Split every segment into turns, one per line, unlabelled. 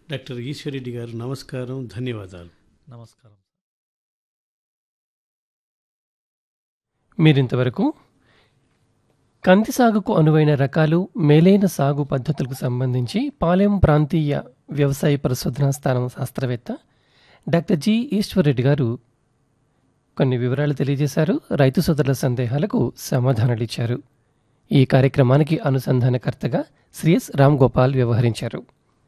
doctor Eswar Reddy గారు నమస్కారం ధన్యవాదాలు
నమస్కారం
మీరింతవరకు కంది సాగుకు అనువైన రకాలు మేలైన సాగు పద్ధతులకు సంబంధించి పాలెం ప్రాంతీయ వ్యవసాయ పరిశోధనా స్థానం శాస్త్రవేత్త డాక్టర్ జి ఈశ్వర్రెడ్డి గారు కొన్ని వివరాలు తెలియజేశారు రైతు సోదరుల సందేహాలకు సమాధానాలు ఇచ్చారు ఈ కార్యక్రమానికి అనుసంధానకర్తగా శ్రీ ఎస్ రామ్ గోపాల్ వ్యవహరించారు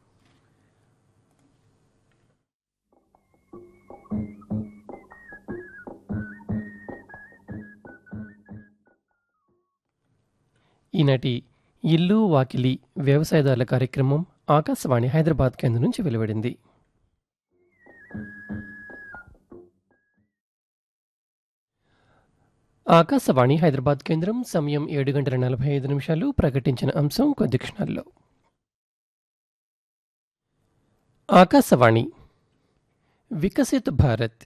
ఈనాటి ఇల్లు వాకిలి వ్యవసాయదారుల కార్యక్రమం ఆకాశవాణి హైదరాబాద్ కేంద్రం నుంచి వెలువడింది ఆకాశవాణి హైదరాబాద్ కేంద్రం సమయం ఏడు గంటల నలభై ఐదు నిమిషాలు ప్రకటించిన అంశం కొద్ది క్షణాల్లో ఆకాశవాణి వికసిత్ భారత్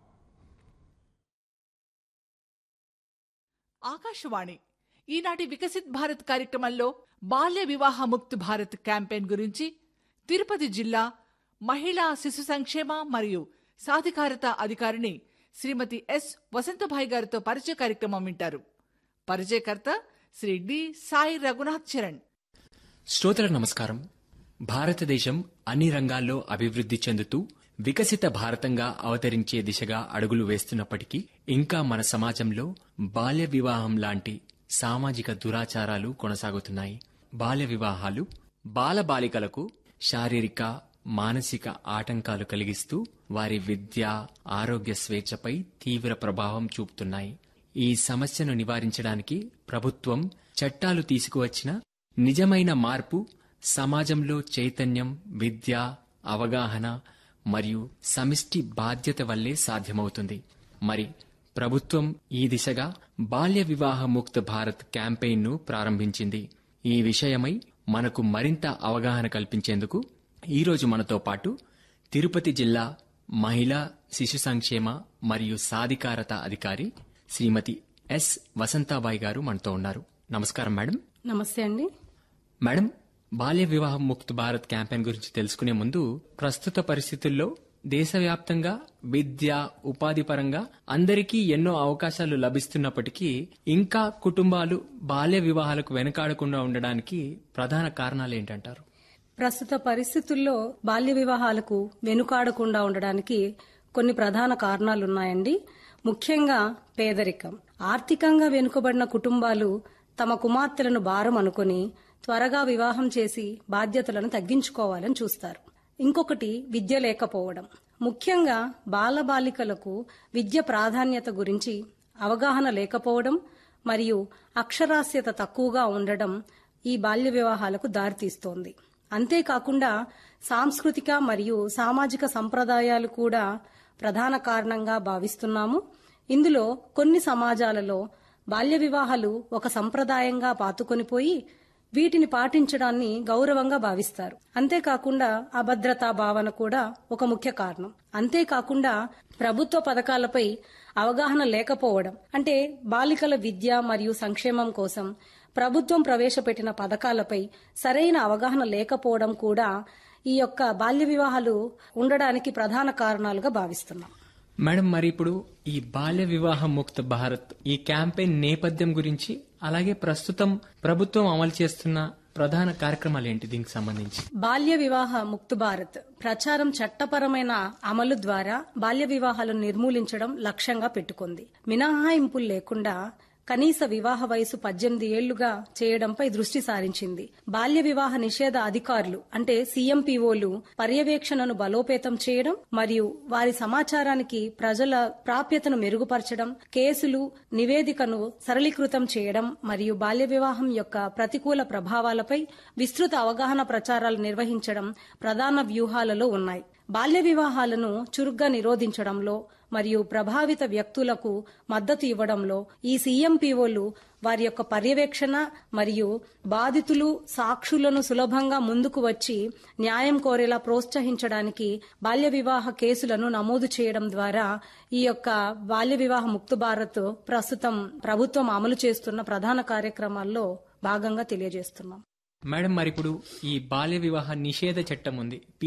ఆకాశవాణి ఈనాటి వికసిత్ భారత్ కార్యక్రమంలో బాల్య వివాహ ముక్త్ భారత్ క్యాంపెయిన్ గురించి తిరుపతి జిల్లా మహిళా శిశు సంక్షేమ మరియు సాధికారత అధికారిని శ్రీమతి ఎస్ వసంతభాయ్ గారితో పరిచయ కార్యక్రమం వింటారు పరిచయకర్త శ్రీ డి సాయి రఘునాథ్ చరణ్
శ్రోతలకు నమస్కారం భారతదేశం అన్ని రంగాల్లో అభివృద్ధి చెందుతూ వికసిత భారతంగా అవతరించే దిశగా అడుగులు వేస్తున్నప్పటికీ ఇంకా మన సమాజంలో బాల్య వివాహం లాంటి సామాజిక దురాచారాలు కొనసాగుతున్నాయి బాల్య వివాహాలు బాలబాలికలకు శారీరక మానసిక ఆటంకాలు కలిగిస్తూ వారి విద్య ఆరోగ్య స్వేచ్ఛపై తీవ్ర ప్రభావం చూపుతున్నాయి ఈ సమస్యను నివారించడానికి ప్రభుత్వం చట్టాలు తీసుకువచ్చిన నిజమైన మార్పు సమాజంలో చైతన్యం విద్య అవగాహన మరియు సమిష్టి బాధ్యత వల్లే సాధ్యమవుతుంది మరి ప్రభుత్వం ఈ దిశగా బాల్య వివాహ ముక్త భారత్ క్యాంపెయిన్ను ప్రారంభించింది ఈ విషయమై మనకు మరింత అవగాహన కల్పించేందుకు ఈరోజు మనతో పాటు తిరుపతి జిల్లా మహిళా శిశు సంక్షేమ మరియు సాధికారత అధికారి శ్రీమతి ఎస్ వసంతాబాయి గారు మనతో ఉన్నారు నమస్కారం మేడం
నమస్తే అండి
మేడం బాల్య వివాహం ముక్త్ భారత్ క్యాంపెయిన్ గురించి తెలుసుకునే ముందు ప్రస్తుత పరిస్థితుల్లో దేశవ్యాప్తంగా విద్య ఉపాధి పరంగా అందరికీ ఎన్నో అవకాశాలు లభిస్తున్నప్పటికీ ఇంకా కుటుంబాలు బాల్య వివాహాలకు వెనకాడకుండా ఉండడానికి ప్రధాన కారణాలు ఏంటంటారు
ప్రస్తుత పరిస్థితుల్లో బాల్య వివాహాలకు వెనుకాడకుండా ఉండడానికి కొన్ని ప్రధాన కారణాలున్నాయండి ముఖ్యంగా పేదరికం ఆర్థికంగా వెనుకబడిన కుటుంబాలు తమ కుమార్తెలను భారం అనుకుని త్వరగా వివాహం చేసి బాధ్యతలను తగ్గించుకోవాలని చూస్తారు ఇంకొకటి విద్య లేకపోవడం ముఖ్యంగా బాలబాలికలకు విద్య ప్రాధాన్యత గురించి అవగాహన లేకపోవడం మరియు అక్షరాస్యత తక్కువగా ఉండడం ఈ బాల్య వివాహాలకు దారితీస్తోంది అంతేకాకుండా సాంస్కృతిక మరియు సామాజిక సంప్రదాయాలు కూడా ప్రధాన కారణంగా భావిస్తున్నాము ఇందులో కొన్ని సమాజాలలో బాల్య వివాహాలు ఒక సంప్రదాయంగా పాతుకొనిపోయి వీటిని పాటించడాన్ని గౌరవంగా భావిస్తారు అంతేకాకుండా అభద్రతా భావన కూడా ఒక ముఖ్య కారణం అంతేకాకుండా ప్రభుత్వ పథకాలపై అవగాహన లేకపోవడం అంటే బాలికల విద్య మరియు సంక్షేమం కోసం ప్రభుత్వం ప్రవేశపెట్టిన పథకాలపై సరైన అవగాహన లేకపోవడం కూడా ఈ యొక్క బాల్య వివాహాలు ఉండడానికి ప్రధాన కారణాలుగా భావిస్తున్నాం
మేడం మరి ఇప్పుడు ఈ బాల్య వివాహ ముక్త భారత్ ఈ క్యాంపెయిన్ నేపథ్యం గురించి అలాగే ప్రస్తుతం ప్రభుత్వం అమలు చేస్తున్న ప్రధాన కార్యక్రమాలు ఏంటి దీనికి సంబంధించి
బాల్య వివాహ ముక్త్ భారత్ ప్రచారం చట్టపరమైన అమలు ద్వారా బాల్య వివాహాలను నిర్మూలించడం లక్ష్యంగా పెట్టుకుంది మినహాయింపులు లేకుండా కనీస వివాహ వయసు పద్దెనిమిది ఏళ్లుగా చేయడంపై దృష్టి సారించింది బాల్య వివాహ నిషేధ అధికారులు అంటే సీఎంపీఓలు పర్యవేక్షణను బలోపేతం చేయడం మరియు వారి సమాచారానికి ప్రజల ప్రాప్యతను మెరుగుపరచడం కేసులు నివేదికను సరళీకృతం చేయడం మరియు బాల్య వివాహం యొక్క ప్రతికూల ప్రభావాలపై విస్తృత అవగాహన ప్రచారాలు నిర్వహించడం ప్రధాన వ్యూహాలలో ఉన్నాయి బాల్య వివాహాలను చురుగ్గా నిరోధించడంలో మరియు ప్రభావిత వ్యక్తులకు మద్దతు ఇవ్వడంలో ఈ సీఎంపీఓలు వారి యొక్క పర్యవేక్షణ మరియు బాధితులు సాక్షులను సులభంగా ముందుకు వచ్చి న్యాయం కోరేలా ప్రోత్సహించడానికి బాల్య వివాహ కేసులను నమోదు చేయడం ద్వారా ఈ యొక్క బాల్య వివాహ ముక్త భారత్ ప్రస్తుతం ప్రభుత్వం అమలు చేస్తున్న ప్రధాన కార్యక్రమాల్లో భాగంగా తెలియజేస్తున్నాం
మేడం మరి ఇప్పుడు ఈ బాల్య వివాహ నిషేధ చట్టం ఉంది